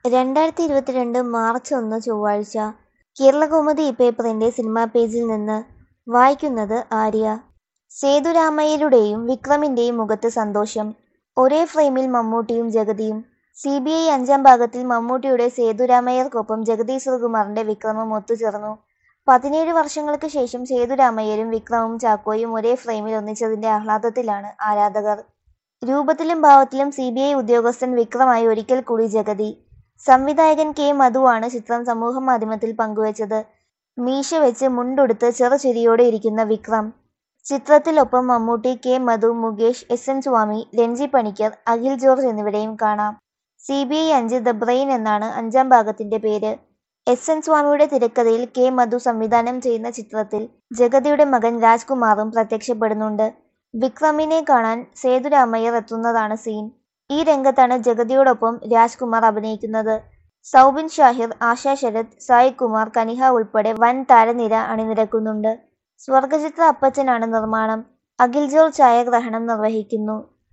രണ്ടായിരത്തി ഇരുപത്തിരണ്ട് മാർച്ച് ഒന്ന് ചൊവ്വാഴ്ച കേരളകൗമുദി പേപ്പറിന്റെ സിനിമാ പേജിൽ നിന്ന് വായിക്കുന്നത് ആര്യ സേതുരാമയ്യരുടെയും വിക്രമിന്റെയും മുഖത്ത് സന്തോഷം ഒരേ ഫ്രെയിമിൽ മമ്മൂട്ടിയും ജഗതിയും സി ബി ഐ അഞ്ചാം ഭാഗത്തിൽ മമ്മൂട്ടിയുടെ സേതുരാമയ്യർക്കൊപ്പം ജഗതി ശ്രീകുമാറിന്റെ വിക്രമും ഒത്തുചേർന്നു പതിനേഴ് വർഷങ്ങൾക്ക് ശേഷം സേതുരാമയ്യരും വിക്രമും ചാക്കോയും ഒരേ ഫ്രെയിമിൽ ഒന്നിച്ചതിന്റെ ആഹ്ലാദത്തിലാണ് ആരാധകർ രൂപത്തിലും ഭാവത്തിലും സി ബി ഐ ഉദ്യോഗസ്ഥൻ വിക്രമായി ഒരിക്കൽ കൂടി ജഗതി സംവിധായകൻ കെ മധുവാണ് ചിത്രം സമൂഹമാധ്യമത്തിൽ പങ്കുവച്ചത് മീശ വെച്ച് മുണ്ടുടുത്ത് ചെറുചിരിയോടെ ഇരിക്കുന്ന വിക്രം ചിത്രത്തിലൊപ്പം Mammootty K Madhu Mukesh S N Swamy Renji Panicker Akhil George എന്നിവരെയും കാണാം സി ബി ഐ അഞ്ച് ദ ബ്രെയിൻ എന്നാണ് അഞ്ചാം ഭാഗത്തിന്റെ പേര് എസ് എൻ സ്വാമിയുടെ തിരക്കഥയിൽ കെ മധു സംവിധാനം ചെയ്യുന്ന ചിത്രത്തിൽ ജഗതിയുടെ മകൻ രാജ്കുമാറും പ്രത്യക്ഷപ്പെടുന്നുണ്ട് വിക്രമിനെ കാണാൻ സേതുരാമയ്യർ എത്തുന്നതാണ് സീൻ ഈ രംഗത്താണ് ജഗതിയോടൊപ്പം രാജ്കുമാർ അഭിനയിക്കുന്നത് സൗബിൻ ഷാഹിർ ആശാ ശരത് സായ് കുമാർ കനിഹ ഉൾപ്പെടെ വൻ താരനിര അണിനിരക്കുന്നുണ്ട് സ്വർഗചിത്ര അപ്പച്ചനാണ് നിർമ്മാണം അഖിൽ ജോർജ് ഛായാഗ്രഹണം നിർവഹിക്കുന്നു